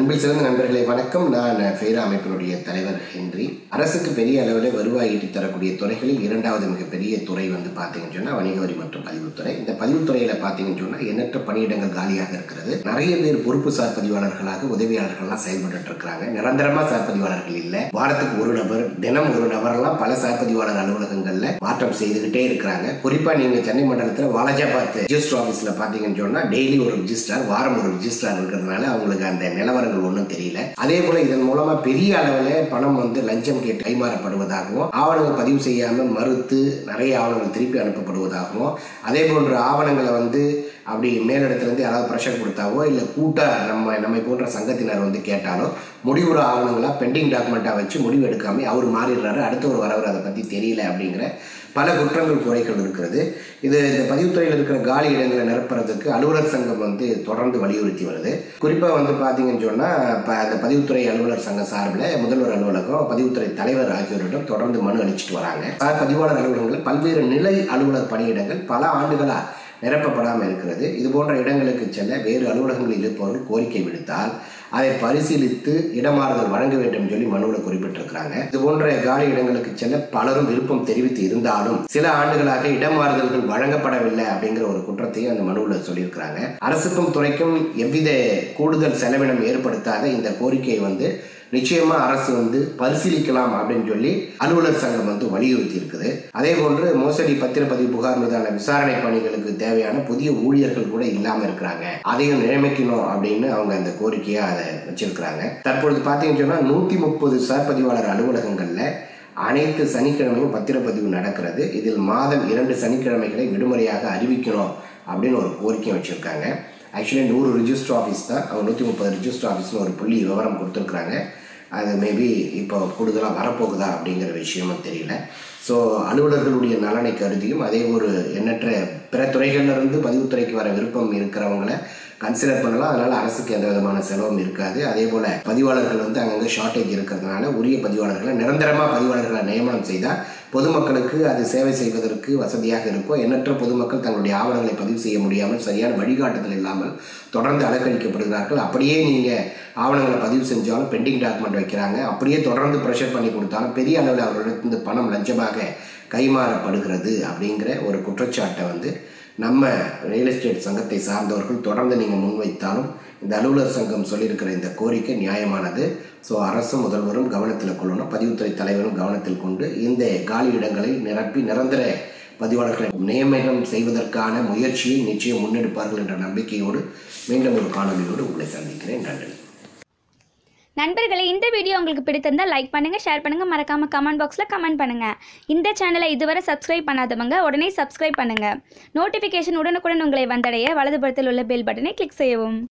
அன்பில் சிறந்த நண்பர்களே வணக்கம் நான் ஃபெய்ரா அமைப்பினுடைய தலைவர் ஹென்றி அரசுக்கு பெரிய அளவில் வருவாய் ஈட்டி தரக்கூடிய துறைகளில் இரண்டாவது மிகப்பெரிய துறை வந்து பார்த்தீங்கன்னு சொன்னால் வணிக வரி மற்றும் பதிவுத்துறை இந்த பதிவுத்துறையில் பார்த்தீங்கன்னு சொன்னால் எண்ணற்ற பணியிடங்கள் காலியாக இருக்கிறது நிறைய பேர் பொறுப்பு சார் பதிவாளர்களாக உதவியாளர்கள்லாம் செயல்பட்டு இருக்கிறாங்க நிரந்தரமா சார் பதிவாளர்கள் இல்லை வாரத்துக்கு ஒரு நபர் தினம் ஒரு நபரெல்லாம் பல சார் பதிவாளர் அலுவலகங்கள்ல மாற்றம் செய்துகிட்டே இருக்கிறாங்க குறிப்பா நீங்க சென்னை மண்டலத்தில் வாலாஜாபாத் ரிஜிஸ்டர் ஆஃபீஸ்ல பார்த்தீங்கன்னு சொன்னா டெய்லி ஒரு ரிஜிஸ்டார் வாரம் ஒரு ரிஜிஸ்டார் இருக்கிறதுனால அவங்களுக்கு அந்த நிலவரங்கள் ஒன்றும் தெரியல அதே போல இதன் மூலமா பெரிய அளவில் பணம் வந்து லஞ்சம் கேட்டு கைமாறப்படுவதாகவும் ஆவணங்கள் பதிவு செய்யாமல் மறுத்து நிறைய ஆவணங்கள் திருப்பி அனுப்பப்படுவதாகவும் அதே போன்ற ஆவணங்களை வந்து அப்படி மேலிடத்துலேருந்து யாராவது ப்ரெஷர் கொடுத்தாவோ இல்லை கூட்டா நம்ம நம்மை போன்ற சங்கத்தினர் வந்து கேட்டாலோ முடிவுற ஆவணங்களாக பெண்டிங் டாக்குமெண்ட்டாக வச்சு முடிவு எடுக்காம அவர் மாறிடுறாரு அடுத்தவர் வரவர் அதை பற்றி தெரியல அப்படிங்கிற பல குற்றங்கள் குறைகள் இருக்கிறது இது இந்த பதிவுத்துறையில் இருக்கிற காலி இடங்களை நிரப்புறதுக்கு அலுவலர் சங்கம் வந்து தொடர்ந்து வலியுறுத்தி வருது குறிப்பாக வந்து பார்த்தீங்கன்னு சொன்னால் இப்போ அந்த பதிவுத்துறை அலுவலர் சங்கம் சார்பில் முதல்வர் அலுவலகம் பதிவுத்துறை தலைவர் ஆகியோரிடம் தொடர்ந்து மனு அளிச்சிட்டு வராங்க சார் பதிவாளர் அலுவலகங்கள் பல்வேறு நிலை அலுவலர் பணியிடங்கள் பல ஆண்டுகளாக நிரப்பப்படாமல் இருக்கிறது இது போன்ற இடங்களுக்கு செல்ல வேறு அலுவலகங்களில் இருப்பவர்கள் கோரிக்கை விடுத்தால் அதை பரிசீலித்து இடமாறுதல் வழங்க வேண்டும் சொல்லி மனுவில் குறிப்பிட்டிருக்கிறாங்க இது போன்ற காலி இடங்களுக்கு செல்ல பலரும் விருப்பம் தெரிவித்து இருந்தாலும் சில ஆண்டுகளாக இடமாறுதல்கள் வழங்கப்படவில்லை அப்படிங்கிற ஒரு குற்றத்தையும் அந்த மனுவில் சொல்லியிருக்கிறாங்க அரசுக்கும் துறைக்கும் எவ்வித கூடுதல் செலவினம் ஏற்படுத்தாத இந்த கோரிக்கையை வந்து நிச்சயமா அரசு வந்து பரிசீலிக்கலாம் அப்படின்னு சொல்லி அலுவலர் சங்கம் வந்து வலியுறுத்தி இருக்குது அதே போன்று மோசடி பத்திரப்பதிவு புகார் மீதான விசாரணை பணிகளுக்கு தேவையான புதிய ஊழியர்கள் கூட இல்லாம இருக்கிறாங்க அதையும் நியமிக்கணும் அப்படின்னு அவங்க அந்த கோரிக்கையா அதை வச்சிருக்கிறாங்க தற்பொழுது பாத்தீங்கன்னு சொன்னா நூத்தி முப்பது சார்பதிவாளர் அலுவலகங்கள்ல அனைத்து சனிக்கிழமையும் பத்திரப்பதிவு நடக்கிறது இதில் மாதம் இரண்டு சனிக்கிழமைகளை விடுமுறையாக அறிவிக்கணும் அப்படின்னு ஒரு கோரிக்கை வச்சிருக்காங்க ஆக்சுவலி நூறு ரிஜிஸ்டர் ஆஃபீஸ் தான் அவங்க நூற்றி முப்பது ரிஜிஸ்டர் ஆஃபீஸ்னு ஒரு புள்ளி விவரம் கொடுத்துருக்குறாங்க அது மேபி இப்போ கூடுதலாக வரப்போகுதா அப்படிங்கிற விஷயமும் தெரியல ஸோ அலுவலர்களுடைய நலனை கருதியும் அதே ஒரு எண்ணற்ற பிற துறைகளிலிருந்து பதிவுத்துறைக்கு வர விருப்பம் இருக்கிறவங்களை கன்சிடர் பண்ணலாம் அதனால அரசுக்கு எந்த விதமான செலவும் இருக்காது அதே போல பதிவாளர்கள் வந்து அங்கங்கே ஷார்ட்டேஜ் இருக்கிறதுனால உரிய பதிவாளர்களை நிரந்தரமாக பதிவாளர்களை நியமனம் செய்தால் பொதுமக்களுக்கு அது சேவை செய்வதற்கு வசதியாக இருக்கும் எண்ணற்ற பொதுமக்கள் தங்களுடைய ஆவணங்களை பதிவு செய்ய முடியாமல் சரியான வழிகாட்டுதல் இல்லாமல் தொடர்ந்து அலக்கழிக்கப்படுகிறார்கள் அப்படியே நீங்கள் ஆவணங்களை பதிவு செஞ்சாலும் பெண்டிங் டாக்குமெண்ட் வைக்கிறாங்க அப்படியே தொடர்ந்து ப்ரெஷர் பண்ணி கொடுத்தாலும் பெரிய அளவில் அவர்களிடந்து பணம் லஞ்சமாக கைமாறப்படுகிறது அப்படிங்கிற ஒரு குற்றச்சாட்டை வந்து நம்ம ரியல் எஸ்டேட் சங்கத்தை சார்ந்தவர்கள் தொடர்ந்து நீங்கள் முன்வைத்தாலும் இந்த அலுவலர் சங்கம் சொல்லியிருக்கிற இந்த கோரிக்கை நியாயமானது ஸோ அரசும் முதல்வரும் கவனத்தில் கொள்ளணும் பதிவுத்துறை தலைவரும் கவனத்தில் கொண்டு இந்த காலி இடங்களை நிரப்பி நிரந்தர பதிவாளர்களை நியமனம் செய்வதற்கான முயற்சியை நிச்சயம் முன்னெடுப்பார்கள் என்ற நம்பிக்கையோடு மீண்டும் ஒரு காணொலியோடு உங்களை சந்திக்கிறேன் நன்றி நண்பர்களே இந்த வீடியோ உங்களுக்கு பிடித்திருந்தால் லைக் பண்ணுங்கள் ஷேர் பண்ணுங்கள் மறக்காமல் கமெண்ட் பாக்ஸில் கமெண்ட் பண்ணுங்கள் இந்த சேனலை இதுவரை சப்ஸ்கிரைப் பண்ணாதவங்க உடனே சப்ஸ்கிரைப் பண்ணுங்கள் நோட்டிஃபிகேஷன் உடனுக்குடன் உங்களை வந்தடைய வலதுபுறத்தில் உள்ள பெல் பட்டனை கிளிக் செய்யவும்